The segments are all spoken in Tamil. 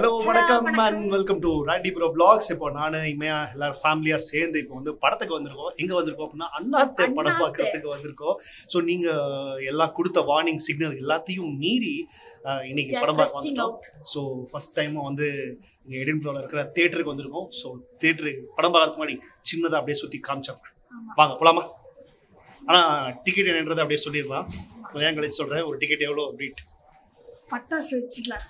ஹலோ வணக்கம் and welcome to Randy bro vlogs இப்போ நானு இமையா எல்லாரும் ஃபேமிலியா சேர்ந்து இப்போ வந்து படத்துக்கு வந்திருக்கோம் எங்க வந்திருக்கோம் அப்படின்னா அண்ணாத்தே படம் அண்ணாத்தே. பார்க்கறதுக்கு வந்திருக்கோம் ஸோ நீங்க எல்லாம் கொடுத்த வார்னிங் சிக்னல் எல்லாத்தையும் மீறி அஹ், இன்னைக்கு We are படம் பார்க்க testing வந்துட்டோம் ஸோ ஃபர்ஸ்ட் டைம் வந்து இங்க எடின்ப்ரோல இருக்கிற தேட்டருக்கு வந்திருக்கோம் ஸோ தேட்டரு படம் பார்க்கறதுக்கு முன்னாடி சின்னதா அப்படியே சுத்தி காமிச்சோம் ஆமா. வாங்க போலாமா ஆனா டிக்கெட் என்னன்றது அப்படியே சொல்லிடலாம் கொஞ்ச நேரம் கழிச்சு சொல்றேன் ஒரு டிக்கெட் எவ்வளோ ரேட் பட்டாசு வச்சுக்கலாம்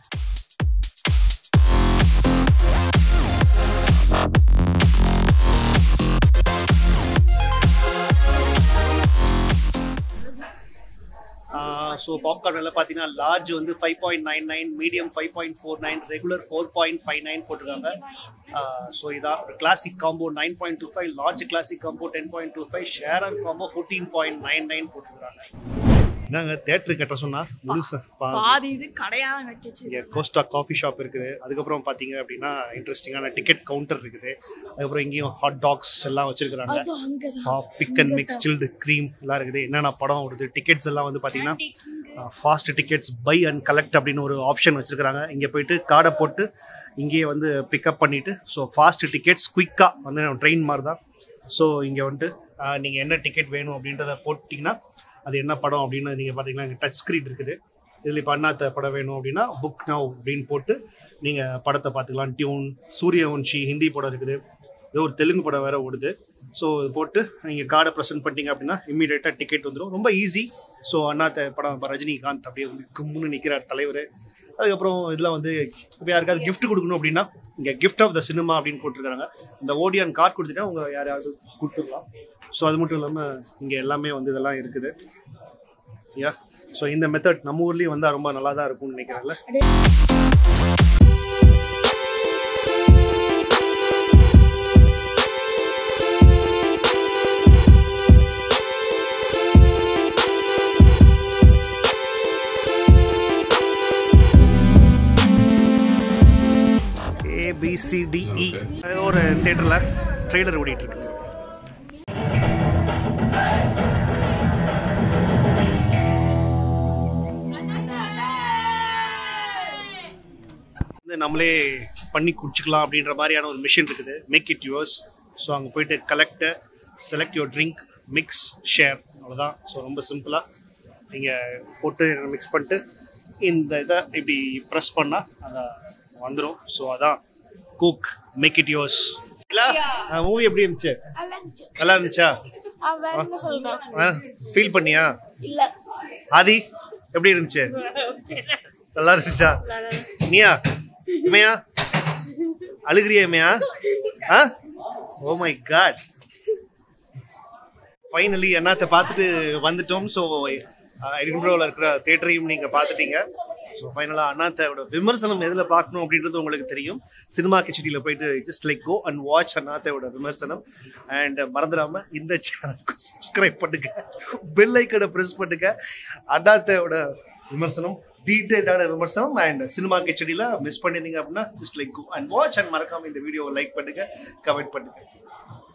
ஸோ பாப்கார்ன் எல்லாம் பார்த்தீங்கன்னா லார்ஜ் வந்து five point nine nine medium five point four nine regular four point five nine போட்டிருக்காங்க ஸோ இதான் ஒரு classic combo nine point two five large classic combo ten point two five sharer combo fourteen point nine nine போட்டிருக்காங்க என்னங்க தேட்டர் கட்ட சொன்னா முழுசா பா பாதி இது கடையா வைக்கச்சு இங்கே கோஸ்டா காஃபி ஷாப் இருக்குது அதுக்கப்புறம் பார்த்தீங்க அப்படின்னா இன்ட்ரெஸ்டிங்கான டிக்கெட் கவுண்டர் இருக்குது அதுக்கப்புறம் இங்கேயும் ஹாட் டாக்ஸ் எல்லாம் வச்சிருக்கிறாங்க அது அங்கதான் pick and mix chilled cream எல்லாம் இருக்குது என்னென்ன படம் வருது டிக்கெட்ஸ் எல்லாம் வந்து பார்த்தீங்கன்னா fast tickets buy and collect அப்படின்னு ஒரு ஆப்ஷன் வச்சிருக்காங்க இங்கே போயிட்டு கார்டை போட்டு இங்கேயே வந்து பிக்கப் பண்ணிட்டு ஸோ ஃபாஸ்ட் டிக்கெட்ஸ் குயிக்காக வந்து ட்ரெயின் மாதிரி தான் ஸோ இங்கே வந்துட்டு நீங்கள் என்ன டிக்கெட் வேணும் அப்படின்றத போட்டிங்கன்னா அது என்ன படம் அப்படின்னு நீங்கள் பார்த்தீங்கன்னா இங்கே டச் ஸ்க்ரீன் இருக்குது இதில் இப்போ அண்ணாத்த படம் வேணும் அப்படின்னா புக் நவ் அப்படின்னு போட்டு நீங்கள் படத்தை பார்த்துக்கலாம் டியூன் சூரியவன்ஷி ஹிந்தி படம் இருக்குது ஏதோ ஒரு தெலுங்கு படம் வேற ஓடுது ஸோ இது போட்டு நீங்கள் கார்டை ப்ரெசென்ட் பண்ணிட்டீங்க அப்படின்னா இம்மீடியட்டாக டிக்கெட் வந்துடும் ரொம்ப ஈஸி ஸோ அண்ணாத்த படம் இப்ப ரஜினிகாந்த் அப்படியே வந்து கும்முன்னு நிற்கிறார் தலைவர் அதுக்கப்புறம் இதில் வந்து இப்போ யாருக்காவது gift கொடுக்கணும் அப்படின்னா இங்கே gift ஆஃப் த சினிமா அப்படின்னு போட்டிருக்காங்க இந்த ஓடியான் கார்டு கொடுத்துட்டா உங்க யாரையாவது கொடுத்துடலாம் ஸோ அது மட்டும் இல்லாமல் இங்கே எல்லாமே வந்து இதெல்லாம் இருக்குது யா ஸோ இந்த மெத்தட் நம்ம ஊர்லேயும் வந்தால் ரொம்ப நல்லா தான் இருக்கும்னு நினைக்கிறேன்ல ஏபிசிடிஇ ஒரு தேட்டரில் ட்ரெய்லர் ஓடிட்டு இருக்கு வந்து நம்மளே பண்ணி குடிச்சிக்கலாம் அப்படின்ற மாதிரியான ஒரு மிஷின் இருக்குது மேக் இட் யூஸ் ஸோ அங்கே போயிட்டு collect select your drink mix share அவ்வளோதான் ஸோ ரொம்ப சிம்பிளாக நீங்கள் போட்டு மிக்ஸ் பண்ணிட்டு இந்த இதை இப்படி ப்ரெஸ் பண்ணால் அதை வந்துடும் ஸோ அதான் குக் மேக் இட் யோர்ஸ் இல்லை மூவி எப்படி இருந்துச்சு நல்லா இருந்துச்சா வேற சொல்றேன் ஃபீல் பண்ணியா இல்ல ஆதி எப்படி இருந்துச்சு நல்லா இருந்துச்சா நீயா இமையா அழுகிறியா இமையா ஆ ஓ மை காட் ஃபைனலி என்னத்தை பார்த்துட்டு வந்துட்டோம் ஸோ எடின்பரோவில் இருக்கிற தேட்டரையும் நீங்கள் பார்த்துட்டீங்க ஸோ ஃபைனலாக அண்ணாத்தோட விமர்சனம் எதில் பார்க்கணும் அப்படின்றது உங்களுக்கு தெரியும் சினிமா கிச்சடியில் போயிட்டு just like go and watch அண்ணாத்தையோட விமர்சனம் அண்ட் மறந்துடாம இந்த சேனலுக்கு சப்ஸ்கிரைப் பண்ணுங்க பெல் ஐக்கனை ப்ரெஸ் பண்ணுங்க அண்ணாத்தையோட விமர்சனம் டீட்டெயில்டான விமர்சனம் அண்ட் சினிமா கிச்சடியில் மிஸ் பண்ணியிருந்தீங்க அப்படின்னா just like go and watch and மறக்காம இந்த வீடியோவை லைக் பண்ணுங்க கமெண்ட் பண்ணுங்க